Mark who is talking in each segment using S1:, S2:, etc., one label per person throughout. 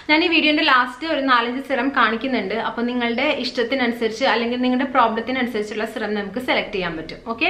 S1: ഞാൻ ഈ വീഡിയോന്റെ ലാസ്റ്റ് ഒരു നാലഞ്ച് സിറം കാണിക്കുന്നുണ്ട് അപ്പോൾ നിങ്ങളുടെ ഇഷ്ടത്തിനനുസരിച്ച് അല്ലെങ്കിൽ നിങ്ങളുടെ പ്രോബ്ലത്തിനനുസരിച്ചുള്ള സിറം നമുക്ക് സെലക്ട് ചെയ്യാൻ പറ്റും okay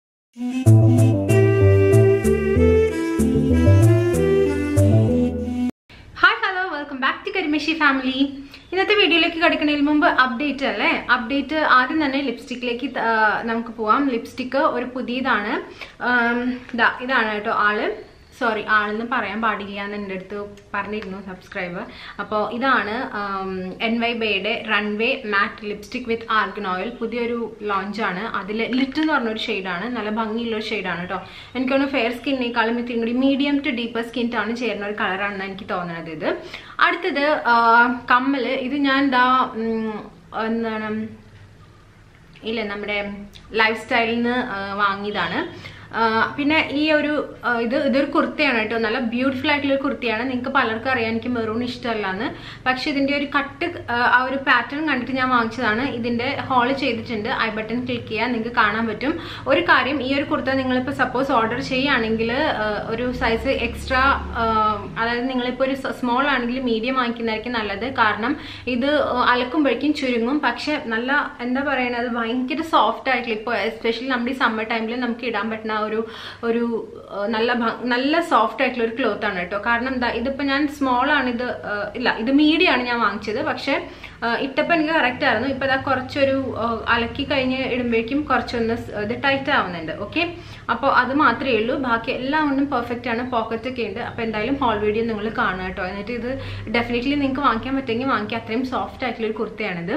S1: hi hello welcome back to കരിമേശി ഫാമിലി ഇന്നത്തെ വീഡിയോയിലേക്ക് കിടക്കുന്നതിന് മുമ്പ് അപ്ഡേറ്റ് അല്ലേ അപ്ഡേറ്റ് ആദ്യം തന്നെ ലിപ്സ്റ്റിക്കിലേക്ക് നമുക്ക് പോവാം ലിപ്സ്റ്റിക്ക് ഒരു പുതിയതാണ് ആം, ദാ ഇതാണ് കേട്ടോ ആള് സോറി ആളെന്ന് പറയാൻ പാടില്ല എന്ന് എൻ്റെ അടുത്ത് പറഞ്ഞിരുന്നു സബ്സ്ക്രൈബർ അപ്പോൾ ഇതാണ് എൻ വൈ ബേയുടെ runway matte lipstick with argan oil പുതിയൊരു ലോഞ്ചാണ് അതിൽ ലിറ്റ് എന്ന് പറഞ്ഞൊരു ഷെയ്ഡാണ് നല്ല ഭംഗിയുള്ള ഒരു ഷെയ്ഡാണ് കേട്ടോ എനിക്കൊന്ന് ഫെയർ സ്കിന്നിനേക്കാളും ഇത്തിരി കൂടി medium to deeper skin tone ചേരുന്ന ഒരു കളറാണെന്ന് എനിക്ക് തോന്നുന്നത് ഇത് അടുത്തത് ആ, കമ്മല് ഇത് ഞാൻ എന്താ എന്താണ് ഇല്ല നമ്മുടെ ലൈഫ് സ്റ്റൈലിൽ നിന്ന് വാങ്ങിയതാണ് ആ, പിന്നെ ഈ ഒരു ആ, ഇത് ഇതൊരു കുർത്തയാണ് കേട്ടോ നല്ല ബ്യൂട്ടിഫുൾ ആയിട്ടുള്ള ഒരു കുർത്തിയാണ് നിങ്ങൾക്ക് പലർക്കും അറിയാം എനിക്ക് മെറൂൺ ഇഷ്ടമല്ലാന്ന് പക്ഷെ ഇതിന്റെ ഒരു കട്ട് ആ ഒരു പാറ്റേൺ കണ്ടിട്ട് ഞാൻ വാങ്ങിച്ചതാണ് ഇതിന്റെ ഹോൾ ചെയ്തിട്ടുണ്ട് ഐ ബട്ടൺ ക്ലിക്ക് ചെയ്യാൻ നിങ്ങൾക്ക് കാണാൻ പറ്റും ഒരു കാര്യം ഈ ഒരു കുർത്ത നിങ്ങളിപ്പോൾ സപ്പോസ് ഓർഡർ ചെയ്യുകയാണെങ്കിൽ ഒരു സൈസ് എക്സ്ട്രാ അതായത് നിങ്ങളിപ്പോൾ ഒരു സ്മോൾ ആണെങ്കിൽ മീഡിയം വാങ്ങിക്കുന്നതായിരിക്കും നല്ലത് കാരണം ഇത് അലക്കുമ്പോഴേക്കും ചുരുങ്ങും പക്ഷെ നല്ല എന്താ പറയണത് ഭയങ്കര സോഫ്റ്റ് ആയിട്ടുള്ള ഇപ്പോൾ എസ്പെഷ്യലി നമ്മുടെ ഈ സമ്മർ ടൈമിൽ നമുക്ക് ഇടാൻ പറ്റുന്ന ഒരു ഒരു ആ, നല്ല ഭ- നല്ല സോഫ്റ്റ് ആയിട്ടുള്ള ഒരു ക്ലോത്ത് ആണ് കേട്ടോ കാരണം എന്താ ഇതിപ്പോൾ ഞാൻ സ്മോൾ ആണ് ഇത് ആ, ഇല്ല ഇത് മീഡിയം ആണ് ഞാൻ വാങ്ങിച്ചത് പക്ഷെ ആ, ഇട്ടപ്പോൾ എനിക്ക് കറക്റ്റ് ആയിരുന്നു ഇപ്പോൾ ഇതാ കുറച്ചൊരു ആ, അലക്കി കഴിഞ്ഞ് ഇടുമ്പോഴേക്കും കുറച്ചൊന്ന് സ് ഇത് ടൈറ്റ് ആവുന്നുണ്ട് ഓക്കെ അപ്പോൾ അത് മാത്രമേ ഉള്ളൂ ബാക്കി എല്ലാം കൊണ്ടും പെർഫെക്റ്റ് ആണ് പോക്കറ്റ് ഒക്കെ ഉണ്ട് അപ്പോൾ എന്തായാലും ഹോൾ വീഡിയോ നിങ്ങൾ കാണുക കേട്ടോ എന്നിട്ട് ഇത് ഡെഫിനറ്റ്ലി നിങ്ങൾക്ക് വാങ്ങിക്കാൻ പറ്റുമെങ്കിൽ വാങ്ങിക്കുക അത്രയും സോഫ്റ്റ് ആയിട്ടുള്ള ഒരു കുർത്തയാണിത്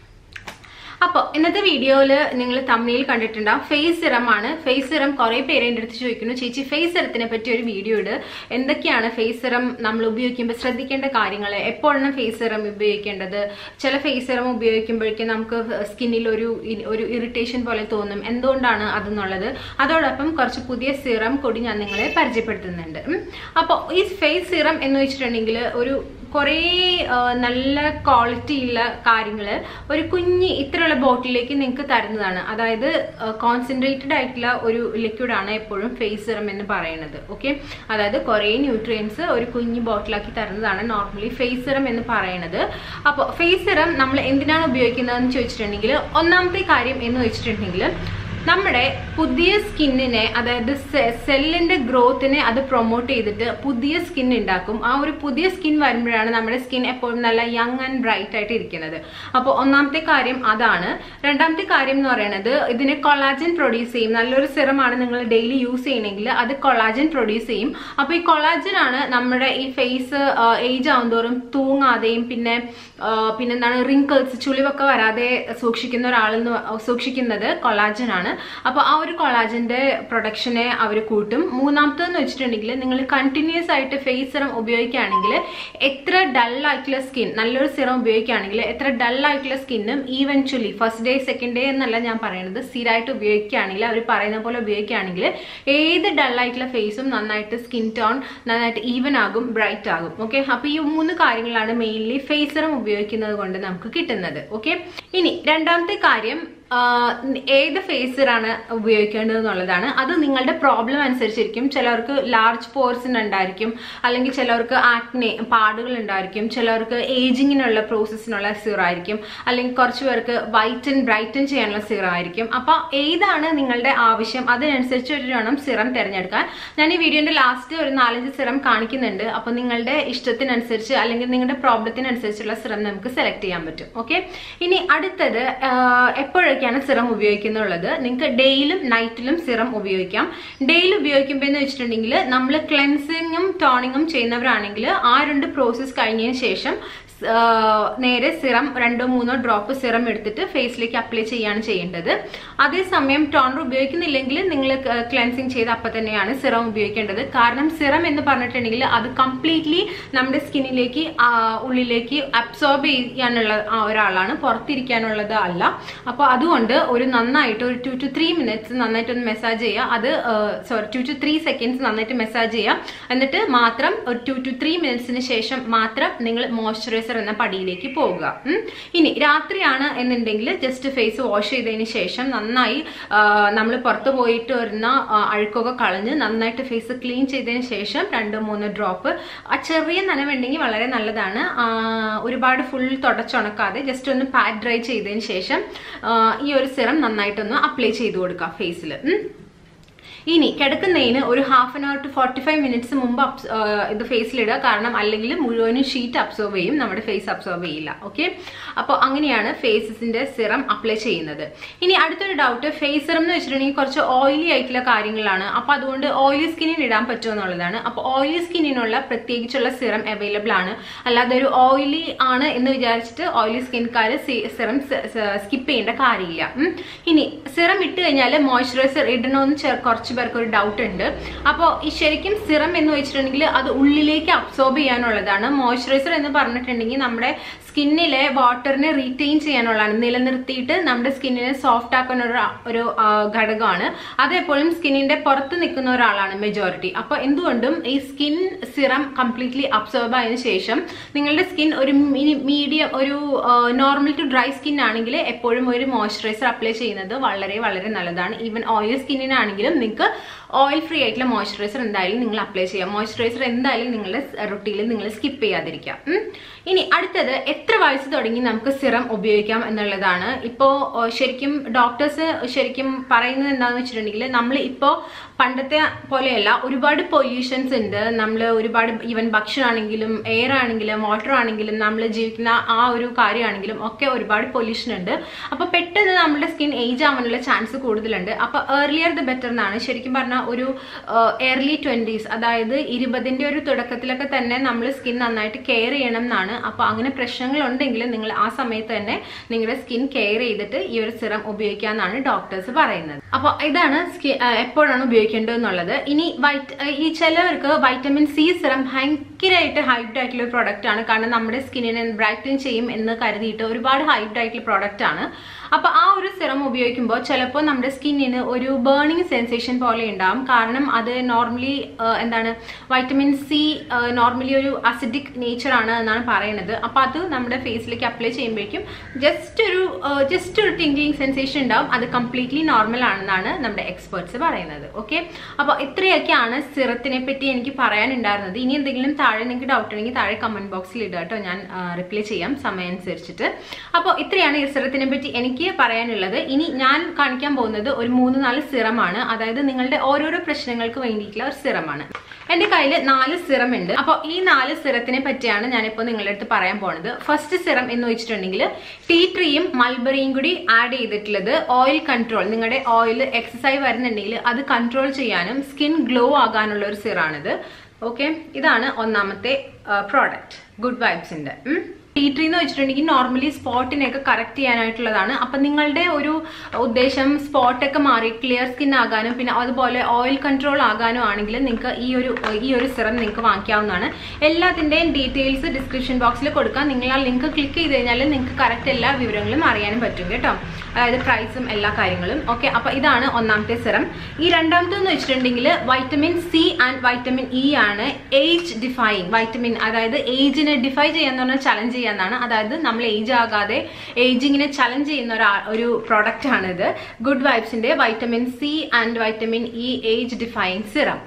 S1: അപ്പോൾ ഇന്നത്തെ വീഡിയോയിൽ നിങ്ങൾ തമ്മിൽ കണ്ടിട്ടുണ്ടാവും ഫേസ് സിറം ആണ് ഫേസ് സിറം കുറേ പേര് എൻ്റെ അടുത്ത് ചോദിക്കുന്നു ചേച്ചി ഫേസ് സിറത്തിനെ പറ്റി ഒരു വീഡിയോ ഇട് എന്തൊക്കെയാണ് ഫേസ് സിറം നമ്മൾ ഉപയോഗിക്കുമ്പോൾ ശ്രദ്ധിക്കേണ്ട കാര്യങ്ങൾ എപ്പോഴാണ് ഫേസ് സിറം ഉപയോഗിക്കേണ്ടത് ചില ഫേസ് സിറം ഉപയോഗിക്കുമ്പോഴേക്കും നമുക്ക് സ്കിന്നിൽ ഒരു ഇ- ഒരു ഇറിറ്റേഷൻ പോലെ തോന്നും എന്തുകൊണ്ടാണ് അതെന്നുള്ളത് അതോടൊപ്പം കുറച്ച് പുതിയ സിറം കൂടി ഞാൻ നിങ്ങളെ പരിചയപ്പെടുത്തുന്നുണ്ട് അപ്പോൾ ഈ ഫേസ് സിറം എന്ന് വെച്ചിട്ടുണ്ടെങ്കിൽ ഒരു കുറേ ആ, നല്ല ക്വാളിറ്റി ഉള്ള കാര്യങ്ങൾ ഒരു കുഞ്ഞ് ഇത്രയുള്ള ബോട്ടിലേക്ക് നിങ്ങൾക്ക് തരുന്നതാണ് അതായത് കോൺസെൻട്രേറ്റഡ് ആയിട്ടുള്ള ഒരു ലിക്വിഡാണ് എപ്പോഴും ഫേസ് സിറം എന്ന് പറയുന്നത് ഓക്കെ അതായത് കുറേ ന്യൂട്രിയൻസ് ഒരു കുഞ്ഞ് ബോട്ടിലാക്കി തരുന്നതാണ് നോർമലി ഫേസ് സിറം എന്ന് പറയുന്നത് അപ്പോൾ ഫേസ് സിറം നമ്മൾ എന്തിനാണ് ഉപയോഗിക്കുന്നതെന്ന് ചോദിച്ചിട്ടുണ്ടെങ്കിൽ ഒന്നാമത്തെ കാര്യം എന്ന് വെച്ചിട്ടുണ്ടെങ്കിൽ നമ്മുടെ പുതിയ സ്കിന്നിനെ അതായത് സെല്ലിന്റെ ഗ്രോത്തിനെ അത് പ്രൊമോട്ട് ചെയ്തിട്ട് പുതിയ സ്കിൻ ഉണ്ടാക്കും ആ ഒരു പുതിയ സ്കിൻ വരുമ്പോഴാണ് നമ്മുടെ സ്കിൻ എപ്പോഴും നല്ല യങ് ആൻഡ് ബ്രൈറ്റ് ആയിട്ട് ഇരിക്കുന്നത് അപ്പോൾ ഒന്നാമത്തെ കാര്യം അതാണ് രണ്ടാമത്തെ കാര്യം എന്ന് പറയുന്നത് ഇതിന് കൊളാജൻ പ്രൊഡ്യൂസ് ചെയ്യും നല്ലൊരു സിറമാണ് നിങ്ങൾ ഡെയിലി യൂസ് ചെയ്യണമെങ്കിൽ അത് കൊളാജൻ പ്രൊഡ്യൂസ് ചെയ്യും അപ്പോൾ ഈ കൊളാജൻ ആണ് നമ്മുടെ ഈ ഫേസ് ഏജ് ആവുന്തോറും തൂങ്ങാതെയും പിന്നെ ആ, പിന്നെന്താണ് റിങ്കിൾസ് ചുളിവൊക്കെ വരാതെ സൂക്ഷിക്കുന്ന ഒരാളെന്ന് സൂക്ഷിക്കുന്നത് കൊളാജൻ ആണ് അപ്പോൾ ആ ഒരു കൊളാജന്റെ പ്രൊഡക്ഷനെ അവർ കൂട്ടും മൂന്നാമത്തേന്ന് വെച്ചിട്ടുണ്ടെങ്കിൽ നിങ്ങൾ കണ്ടിന്യൂസ് ആയിട്ട് ഫേസ് സിറം ഉപയോഗിക്കുകയാണെങ്കിൽ എത്ര ഡൾ ആയിട്ടുള്ള സ്കിൻ നല്ലൊരു സിറം ഉപയോഗിക്കുകയാണെങ്കിൽ എത്ര ഡൾ ആയിട്ടുള്ള സ്കിന്നും eventually first day second day എന്നല്ല ഞാൻ പറയുന്നത് സ്ഥിരമായിട്ട് ഉപയോഗിക്കുകയാണെങ്കിൽ അവർ പറയുന്ന പോലെ ഉപയോഗിക്കുകയാണെങ്കിൽ ഏത് ഡൾ ആയിട്ടുള്ള ഫേസും നന്നായിട്ട് സ്കിൻ ടോൺ നന്നായിട്ട് ഈവൻ ആകും ബ്രൈറ്റ് ആകും ഓക്കെ അപ്പോൾ ഈ മൂന്ന് കാര്യങ്ങളാണ് മെയിൻലി ഫേസ് സിറം ഉപയോഗിക്കുന്നത് കൊണ്ട് നമുക്ക് കിട്ടുന്നത് ഓക്കെ ഇനി രണ്ടാമത്തെ കാര്യം ആഹ് ഏത് ഫേസറാണ് ഉപയോഗിക്കേണ്ടത് എന്നുള്ളതാണ് അത് നിങ്ങളുടെ പ്രോബ്ലം അനുസരിച്ചിരിക്കും ചിലർക്ക് ലാർജ് പോർസിന് ഉണ്ടായിരിക്കും അല്ലെങ്കിൽ ചിലർക്ക് ആക്നെ പാടുകൾ ഉണ്ടായിരിക്കും ചിലർക്ക് ഏജിങ്ങിനുള്ള പ്രോസസ്സിനുള്ള സീറോ ആയിരിക്കും അല്ലെങ്കിൽ കുറച്ച് പേർക്ക് വൈറ്റൻ ബ്രൈറ്റൻ ചെയ്യാനുള്ള സീറോ ആയിരിക്കും അപ്പോൾ ഏതാണ് നിങ്ങളുടെ ആവശ്യം അതിനനുസരിച്ച് ഒരു വേണം സിറം തിരഞ്ഞെടുക്കാൻ ഞാൻ ഈ വീഡിയോന്റെ ലാസ്റ്റ് ഒരു നാലഞ്ച് സിറം കാണിക്കുന്നുണ്ട് അപ്പോൾ നിങ്ങളുടെ ഇഷ്ടത്തിനനുസരിച്ച് അല്ലെങ്കിൽ നിങ്ങളുടെ പ്രോബ്ലത്തിനനുസരിച്ചുള്ള സിറം നമുക്ക് സെലക്ട് ചെയ്യാൻ പറ്റും ഓക്കെ ഇനി അടുത്തത് ആഹ് എപ്പോഴൊക്കെയാണ് സിറം ഉപയോഗിക്കുന്നുള്ളത് നിങ്ങൾക്ക് ഡേയിലും നൈറ്റിലും സിറം ഉപയോഗിക്കാം ഡെയിലി ഉപയോഗിക്കുമ്പോൾ എന്ന് വെച്ചിട്ടുണ്ടെങ്കിൽ നമ്മൾ ക്ലെൻസിങ്ങും ടോണിങ്ങും ചെയ്യുന്നവരാണെങ്കിൽ ആ രണ്ട് പ്രോസസ്സ് കഴിഞ്ഞതിന് ശേഷം സ്- ആ, നേരെ സിറം രണ്ടോ മൂന്നോ ഡ്രോപ്പ് സിറം എടുത്തിട്ട് ഫേസിലേക്ക് അപ്ലൈ ചെയ്യാണ് ചെയ്യേണ്ടത് അതേസമയം ടോണർ ഉപയോഗിക്കുന്നില്ലെങ്കിൽ നിങ്ങൾ ക്ലെൻസിങ് ചെയ്ത് അപ്പം തന്നെയാണ് സിറം ഉപയോഗിക്കേണ്ടത് കാരണം സിറം എന്ന് പറഞ്ഞിട്ടുണ്ടെങ്കിൽ അത് കംപ്ലീറ്റ്ലി നമ്മുടെ സ്കിന്നിലേക്ക് ഉള്ളിലേക്ക് അബ്സോർബ് ചെയ്യാനുള്ള ആ ഒരാളാണ് പുറത്തിരിക്കാനുള്ളത് അല്ല അപ്പോൾ അത് അതുകൊണ്ട് ഒരു നന്നായിട്ട് ഒരു ടു ടു ത്രീ മിനിറ്റ്സ് നന്നായിട്ട് ഒന്ന് മെസ്സാജ് ചെയ്യുക അത് sorry two to three seconds നന്നായിട്ട് മെസ്സാജ് ചെയ്യുക എന്നിട്ട് മാത്രം ഒരു ടു ടു ത്രീ മിനിറ്റ്സിന് ശേഷം മാത്രം നിങ്ങൾ മോയ്സ്ചറൈസർ എന്ന പടിയിലേക്ക് പോകുക ഉം. ഇനി രാത്രിയാണ് എന്നുണ്ടെങ്കിൽ ജസ്റ്റ് ഫേസ് വാഷ് ചെയ്തതിന് ശേഷം നന്നായി നമ്മൾ പുറത്ത് പോയിട്ട് വരുന്ന ആ, അഴുക്കൊക്കെ കളഞ്ഞ് നന്നായിട്ട് ഫേസ് ക്ലീൻ ചെയ്തതിന് ശേഷം രണ്ട് മൂന്ന് ഡ്രോപ്പ് ആ ചെറിയ നനവുണ്ടെങ്കിൽ വളരെ നല്ലതാണ് ആ, ഒരുപാട് ഫുൾ തുടച്ചുണക്കാതെ ജസ്റ്റ് ഒന്ന് പാറ്റ് ഡ്രൈ ചെയ്തതിന് ശേഷം ആ, ഈ ഒരു സിറം നന്നായിട്ടൊന്ന് അപ്ലൈ ചെയ്ത് കൊടുക്കുക ഫേസിൽ ഇനി കിടക്കുന്നതിന് ഒരു half an hour to forty five minutes മുമ്പ് abs- ആ, ഇത് ഫേസിലിടുക കാരണം അല്ലെങ്കിൽ മുഴുവനും ഷീറ്റ് അബ്സോർവ് ചെയ്യും നമ്മുടെ ഫേസ് അബ്സോർവ് ചെയ്യില്ല ഓക്കെ അപ്പോൾ അങ്ങനെയാണ് ഫേസസിന്റെ സിറം അപ്ലൈ ചെയ്യുന്നത് ഇനി അടുത്തൊരു ഡൗട്ട് ഫേസ് സിറം എന്ന് വെച്ചിട്ടുണ്ടെങ്കിൽ കുറച്ച് ഓയിലി ആയിട്ടുള്ള കാര്യങ്ങളാണ് അപ്പോൾ അതുകൊണ്ട് ഓയിലി സ്കിന്നിന് ഇടാൻ പറ്റുമോ എന്നുള്ളതാണ് അപ്പോൾ ഓയിലി സ്കിന്നിനുള്ള പ്രത്യേകിച്ചുള്ള സിറം അവൈലബിൾ ആണ് അല്ലാതെ ഒരു ഓയിലി ആണ് എന്ന് വിചാരിച്ചിട്ട് ഓയിലി സ്കിൻകാർ സിറം സ്കിപ്പ് ചെയ്യേണ്ട കാര്യമില്ല ഉം. ഇനി സിറം ഇട്ട് കഴിഞ്ഞാൽ മോയ്സ്ചറൈസർ ഇടണമെന്ന് ചെ- കുറച്ച് പേർക്ക് ഒരു ഡൗട്ട് ഉണ്ട് അപ്പോൾ ഈ ശരിക്കും സിറം എന്ന് വെച്ചിട്ടുണ്ടെങ്കിൽ അത് ഉള്ളിലേക്ക് അബ്സോർബ് ചെയ്യാനുള്ളതാണ് മോയ്സ്ചറൈസർ എന്ന് പറഞ്ഞിട്ടുണ്ടെങ്കിൽ നമ്മുടെ സ്കിന്നിലെ വാട്ടറിനെ റീറ്റെയിൻ ചെയ്യാനുള്ളതാണ് നിലനിർത്തിയിട്ട് നമ്മുടെ സ്കിന്നിനെ സോഫ്റ്റ് ആക്കുന്ന ഒരു ഒരു ആ, ഘടകമാണ് അത് എപ്പോഴും സ്കിന്നിന്റെ പുറത്ത് നിൽക്കുന്ന ഒരാളാണ് മെജോറിറ്റി അപ്പൊ എന്തുകൊണ്ടും ഈ സ്കിൻ സിറം കംപ്ലീറ്റ്ലി അബ്സോർബ് ആയതിനു ശേഷം നിങ്ങളുടെ സ്കിൻ ഒരു മീഡിയം ഒരു നോർമൽ ടു ഡ്രൈ സ്കിൻ ആണെങ്കിൽ എപ്പോഴും ഒരു മോയ്സ്ചറൈസർ അപ്ലൈ ചെയ്യുന്നത് വളരെ വളരെ നല്ലതാണ് ഈവൻ ഓയിൽ സ്കിന്നിനാണെങ്കിലും നിങ്ങൾക്ക് ഓയിൽ ഫ്രീ ആയിട്ടുള്ള മോയ്സ്ചറൈസർ എന്തായാലും നിങ്ങൾ അപ്ലൈ ചെയ്യാം മോയ്സ്ചറൈസർ എന്തായാലും നിങ്ങളുടെ റൊട്ടീനിൽ നിങ്ങൾ സ്കിപ്പ് ചെയ്യാതിരിക്കാം ഉം. ഇനി അടുത്തത് എത്ര വയസ്സ് തുടങ്ങി നമുക്ക് സിറം ഉപയോഗിക്കാം എന്നുള്ളതാണ് ഇപ്പോൾ ശരിക്കും ഡോക്ടേഴ്സ് ശരിക്കും പറയുന്നത് എന്താണെന്ന് വെച്ചിട്ടുണ്ടെങ്കിൽ നമ്മൾ ഇപ്പോൾ പണ്ടത്തെ പോലെയല്ല ഒരുപാട് പൊല്യൂഷൻസ് ഉണ്ട് നമ്മൾ ഒരുപാട് ഈവൻ ഭക്ഷണമാണെങ്കിലും എയർ ആണെങ്കിലും വാട്ടർ ആണെങ്കിലും നമ്മൾ ജീവിക്കുന്ന ആ ഒരു കാര്യമാണെങ്കിലും ഒക്കെ ഒരുപാട് പൊല്യൂഷൻ ഉണ്ട് അപ്പോൾ പെട്ടെന്ന് നമ്മുടെ സ്കിൻ ഏജ് ആവാനുള്ള ചാൻസ് കൂടുതലുണ്ട് അപ്പോൾ ഏർലിയർ ദ ബെറ്റർ എന്നാണ് ശരിക്കും പറഞ്ഞാൽ ഒരു ഏർലി ട്വൻറ്റീസ് അതായത് ഇരുപതിൻ്റെ ഒരു തുടക്കത്തിലൊക്കെ തന്നെ നമ്മൾ സ്കിൻ നന്നായിട്ട് കെയർ ചെയ്യണം എന്നാണ് അപ്പോൾ അങ്ങനെ പ്രശ്നങ്ങൾ ഉണ്ടെങ്കിൽ നിങ്ങൾ ആ സമയത്ത് തന്നെ നിങ്ങളുടെ സ്കിൻ കെയർ ചെയ്തിട്ട് ഈ ഒരു സിറം ഉപയോഗിക്കാമെന്നാണ് ഡോക്ടേഴ്സ് പറയുന്നത് അപ്പോൾ ഇതാണ് സ്കി എപ്പോഴാണ് ഉപയോഗിക്കേണ്ടത് എന്നുള്ളത് ഇനി വൈറ്റ് ഈ ചിലവർക്ക് വൈറ്റമിൻ സി സിറം ഭയങ്കരമായിട്ട് ഹൈബ്ഡ് ആയിട്ടുള്ള ഒരു പ്രോഡക്റ്റ് ആണ് കാരണം നമ്മുടെ സ്കിന്നിനെ ബ്രൈറ്റൻ ചെയ്യും എന്ന് കരുതിയിട്ട് ഒരുപാട് ഹൈബ്ഡ് ആയിട്ടുള്ള പ്രോഡക്റ്റ് ആണ് അപ്പോൾ ആ ഒരു സിറം ഉപയോഗിക്കുമ്പോൾ ചിലപ്പോൾ നമ്മുടെ സ്കിന്നിന് ഒരു ബേണിംഗ് സെൻസേഷൻ പോലെ ഉണ്ടാവും കാരണം അത് നോർമലി എന്താണ് വൈറ്റമിൻ സി നോർമലി ഒരു അസിഡിക് നേച്ചർ ആണ് എന്നാണ് പറയുന്നത് അപ്പോൾ അത് നമ്മുടെ ഫേസിലേക്ക് അപ്ലൈ ചെയ്യുമ്പോഴേക്കും ജസ്റ്റ് ഒരു ജസ്റ്റ് ഒരു ടിങ്കിങ് സെൻസേഷൻ ഉണ്ടാവും അത് കംപ്ലീറ്റ്ലി നോർമൽ ആണെന്നാണ് നമ്മുടെ എക്സ്പേർട്സ് പറയുന്നത് ഓക്കെ അപ്പോൾ ഇത്രയൊക്കെയാണ് സിറത്തിനെ പറ്റി എനിക്ക് പറയാനുണ്ടായിരുന്നത് ഇനി എന്തെങ്കിലും താഴെ നിങ്ങൾക്ക് ഡൗട്ട് ഉണ്ടെങ്കിൽ താഴെ കമന്റ് ബോക്സിൽ ഇടുക കേട്ടോ ഞാൻ റിപ്ലൈ ചെയ്യാം സമയം അനുസരിച്ചിട്ട് അപ്പോൾ ഇത്രയാണ് ഈ സിറത്തിനെ പറ്റി എനിക്ക് പറയാനുള്ളത് ഇനി ഞാൻ കാണിക്കാൻ പോകുന്നത് ഒരു മൂന്ന് നാല് സിറമാണ് അതായത് നിങ്ങളുടെ ഓരോരോ പ്രശ്നങ്ങൾക്ക് വേണ്ടിയിട്ടുള്ള ഒരു സിറമാണ് എന്റെ കയ്യിൽ നാല് സിറം ഉണ്ട് അപ്പോൾ ഈ നാല് സിറത്തിനെ പറ്റിയാണ് ഞാനിപ്പോൾ നിങ്ങളുടെ അടുത്ത് പറയാൻ പോണത് ഫസ്റ്റ് സിറം എന്ന് വെച്ചിട്ടുണ്ടെങ്കിൽ ടീ ട്രീയും മൾബറിയും കൂടി ആഡ് ചെയ്തിട്ടുള്ളത് ഓയിൽ കൺട്രോൾ നിങ്ങളുടെ ഓയിൽ എക്സസൈസ് വരുന്നുണ്ടെങ്കിൽ അത് കൺട്രോൾ ചെയ്യാനും സ്കിൻ ഗ്ലോ ആകാനുള്ള ഒരു സിറാണിത് ഓക്കെ ഇതാണ് ഒന്നാമത്തെ പ്രോഡക്റ്റ് ഗുഡ് വൈബ്സിന്റെ ടീ ട്രീ എന്ന് വെച്ചിട്ടുണ്ടെങ്കിൽ നോർമലി സ്പോട്ടിനെയൊക്കെ കറക്റ്റ് ചെയ്യാനായിട്ടുള്ളതാണ് അപ്പൊ നിങ്ങളുടെ ഒരു ഉദ്ദേശം സ്പോട്ടൊക്കെ മാറി ക്ലിയർ സ്കിൻ ആകാനും പിന്നെ അതുപോലെ ഓയിൽ കൺട്രോൾ ആകാനും ആണെങ്കിൽ നിങ്ങൾക്ക് ഈ ഒരു ഈ ഒരു സിറം നിങ്ങൾക്ക് വാങ്ങിക്കാവുന്നതാണ് എല്ലാത്തിന്റെയും ഡീറ്റെയിൽസ് ഡിസ്ക്രിപ്ഷൻ ബോക്സിൽ കൊടുക്കാം നിങ്ങൾ ആ ലിങ്ക് ക്ലിക്ക് ചെയ്ത് കഴിഞ്ഞാൽ നിങ്ങൾക്ക് കറക്റ്റ് എല്ലാ വിവരങ്ങളും അറിയാനും പറ്റും കേട്ടോ അതായത് പ്രൈസും എല്ലാ കാര്യങ്ങളും ഓക്കെ അപ്പൊ ഇതാണ് ഒന്നാമത്തെ സിറം ഈ രണ്ടാമത്തെന്ന് വെച്ചിട്ടുണ്ടെങ്കിൽ vitamin C and vitamin E ആണ് ഏജ് ഡിഫൈങ് വൈറ്റമിൻ അതായത് ഏജിനെ ഡിഫൈ ചെയ്യാന്ന് പറഞ്ഞാൽ ചലഞ്ച് ചെയ്യാന്നാണ് അതായത് നമ്മൾ ഏജ് ആകാതെ ഏജിങ്ങിനെ ചലഞ്ച് ചെയ്യുന്ന ഒരു ഒരു പ്രോഡക്റ്റ് ആണിത് ഗുഡ് വൈബ്സിന്റെ vitamin C and vitamin E age defying serum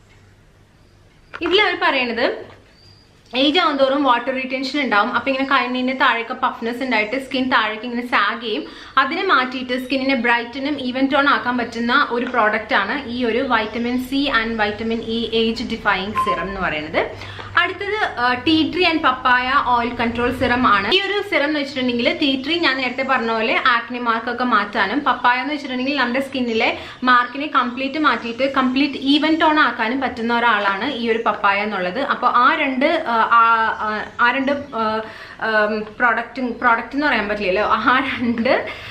S1: ഇതിൽ അവർ പറയണത് ഏജ് ആവുന്തോറും വാട്ടർ റീറ്റൻഷൻ ഉണ്ടാവും അപ്പൊ ഇങ്ങനെ കണ്ണിന് താഴേക്ക് പഫ്നെസ് ഉണ്ടായിട്ട് സ്കിൻ താഴേക്ക് ഇങ്ങനെ സാഗ് ചെയ്യും അതിനെ മാറ്റിയിട്ട് സ്കിന്നിനെ ബ്രൈറ്റനും ഈവൻ ടോൺ ആക്കാൻ പറ്റുന്ന ഒരു പ്രോഡക്റ്റ് ആണ് ഈ ഒരു vitamin C and vitamin E age defying serum എന്ന് പറയുന്നത് അടുത്തത് tea tree and papaya oil control serum ആണ് ഈ ഒരു സിറം എന്ന് വെച്ചിട്ടുണ്ടെങ്കിൽ ടീ ട്രീ ഞാൻ നേരത്തെ പറഞ്ഞ പോലെ ആക്നി മാർക്കൊക്കെ മാറ്റാനും പപ്പായ എന്ന് വെച്ചിട്ടുണ്ടെങ്കിൽ നമ്മുടെ സ്കിന്നിലെ മാർക്കിനെ കംപ്ലീറ്റ് മാറ്റിയിട്ട് കംപ്ലീറ്റ് ഈവൻ ടോൺ ആക്കാനും പറ്റുന്ന ഒരാളാണ് ഈ ഒരു പപ്പായ എന്നുള്ളത് അപ്പോൾ ആ രണ്ട് ആ രണ്ട് പ്രോഡക്റ്റ് പ്രോഡക്റ്റ് എന്ന് പറയാൻ പറ്റില്ലല്ലോ ആ രണ്ട്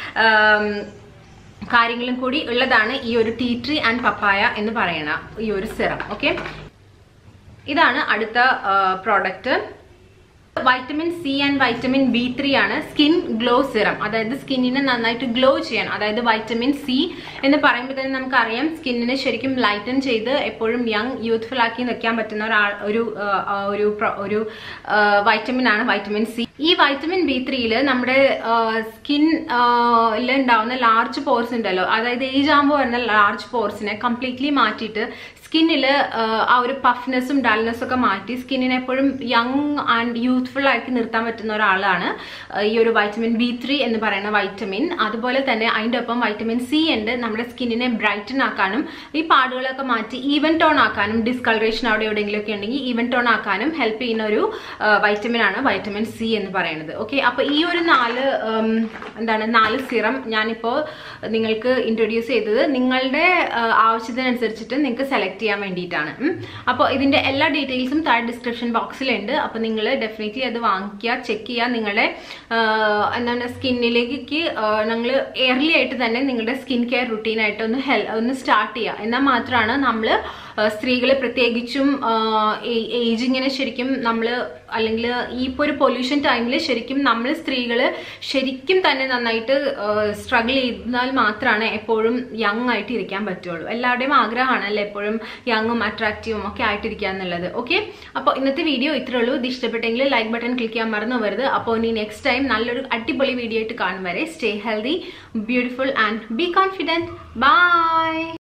S1: കാര്യങ്ങളും കൂടി ഉള്ളതാണ് ഈ ഒരു ടീ ട്രീ ആൻഡ് പപ്പായ എന്ന് പറയുന്ന ഈ ഒരു സിറം ഓക്കെ ഇതാണ് അടുത്ത product vitamin C and vitamin B three ആണ് സ്കിൻ ഗ്ലോ സിറം അതായത് സ്കിന്നിനെ നന്നായിട്ട് ഗ്ലോ ചെയ്യാൻ അതായത് വൈറ്റമിൻ സി എന്ന് പറയുമ്പോൾ തന്നെ നമുക്കറിയാം സ്കിന്നിനെ ശരിക്കും ലൈറ്റൻ ചെയ്ത് എപ്പോഴും യങ് യൂത്ത്ഫുൾ ആക്കി വെക്കാൻ പറ്റുന്ന ഒരാൾ ഒരു ആ, ആ, ഒരു പ്ര- ഒരു വൈറ്റമിൻ ആണ് വൈറ്റമിൻ സി ഈ വൈറ്റമിൻ ബി ത്രീയിൽ നമ്മുടെ സ്കിൻ ഉണ്ടാവുന്ന ലാർജ് പോർസ് ഉണ്ടല്ലോ അതായത് ഏജ് ആകുമ്പോൾ വരുന്ന ലാർജ് പോർസിനെ കംപ്ലീറ്റ്ലി മാറ്റിയിട്ട് സ്കിന്നിൽ ആ ഒരു പഫ്നെസ്സും ഡൾനെസ്സും ഒക്കെ മാറ്റി സ്കിന്നിനെ എപ്പോഴും യങ് ആൻഡ് യൂത്ത്ഫുൾ ആക്കി നിർത്താൻ പറ്റുന്ന ഒരാളാണ് ആ, ഈ ഒരു വൈറ്റമിൻ ബി ത്രീ എന്ന് പറയുന്ന വൈറ്റമിൻ അതുപോലെ തന്നെ അതിൻ്റെ ഒപ്പം വൈറ്റമിൻ സി ഉണ്ട് നമ്മുടെ സ്കിന്നിനെ ബ്രൈറ്റൻ ആക്കാനും ഈ പാടുകളൊക്കെ മാറ്റി ഈവൻ ടോൺ ആക്കാനും ഡിസ്കളറേഷൻ അവിടെ എവിടെയെങ്കിലും ഒക്കെ ഉണ്ടെങ്കിൽ ഈവൻ ടോൺ ആക്കാനും ഹെൽപ്പ് ചെയ്യുന്ന ഒരു വൈറ്റമിൻ ആണ് വൈറ്റമിൻ സി എന്ന് പറയുന്നത് ഓക്കെ അപ്പൊ ഈ ഒരു നാല് ഉം, എന്താണ് നാല് സിറം ഞാനിപ്പോൾ നിങ്ങൾക്ക് ഇൻട്രൊഡ്യൂസ് ചെയ്തത് നിങ്ങളുടെ ആ, ആവശ്യത്തിനനുസരിച്ചിട്ട് നിങ്ങൾക്ക് സെലക്ട് ചെയ്യാൻ വേണ്ടിയിട്ടാണ് അപ്പോൾ ഇതിന്റെ എല്ലാ ഡീറ്റെയിൽസും താഴെ ഡിസ്ക്രിപ്ഷൻ ബോക്സിലുണ്ട് അപ്പോൾ നിങ്ങൾ ഡെഫിനറ്റ്ലി അത് വാങ്ങിക്കുക ചെക്ക് ചെയ്യുക നിങ്ങളുടെ ആ, എന്താണ് സ്കിന്നിലേക്ക് നിങ്ങൾ എയർലി ആയിട്ട് തന്നെ നിങ്ങളുടെ സ്കിൻ കെയർ റുട്ടീനായിട്ട് ഒന്ന് ഹെൽ ഒന്ന് സ്റ്റാർട്ട് ചെയ്യുക എന്നാൽ മാത്രമാണ് നമ്മൾ സ്ത്രീകൾ പ്രത്യേകിച്ചും ഏജിങ്ങിനെ ശരിക്കും നമ്മൾ അല്ലെങ്കിൽ ഈ ഇപ്പോൾ ഒരു പൊല്യൂഷൻ ടൈമിൽ ശരിക്കും നമ്മൾ സ്ത്രീകൾ ശരിക്കും തന്നെ നന്നായിട്ട് സ്ട്രഗിൾ ചെയ്താൽ മാത്രമാണ് എപ്പോഴും യങ് ആയിട്ട് ഇരിക്കാൻ പറ്റുള്ളൂ എല്ലാവരുടെയും ആഗ്രഹമാണ് അല്ലേ എപ്പോഴും യങ്ങും അട്രാക്റ്റീവും ഒക്കെ ആയിട്ടിരിക്കുക എന്നുള്ളത് ഓക്കെ അപ്പോൾ ഇന്നത്തെ വീഡിയോ ഇത്രേ ഉള്ളൂ ഇത് ഇഷ്ടപ്പെട്ടെങ്കിൽ ലൈക്ക് ബട്ടൺ ക്ലിക്ക് ചെയ്യാൻ മറന്നു വരുത് അപ്പോൾ ഇനി നെക്സ്റ്റ് ടൈം നല്ലൊരു അടിപൊളി വീഡിയോ ആയിട്ട് കാണും വരെ stay healthy beautiful and be confident by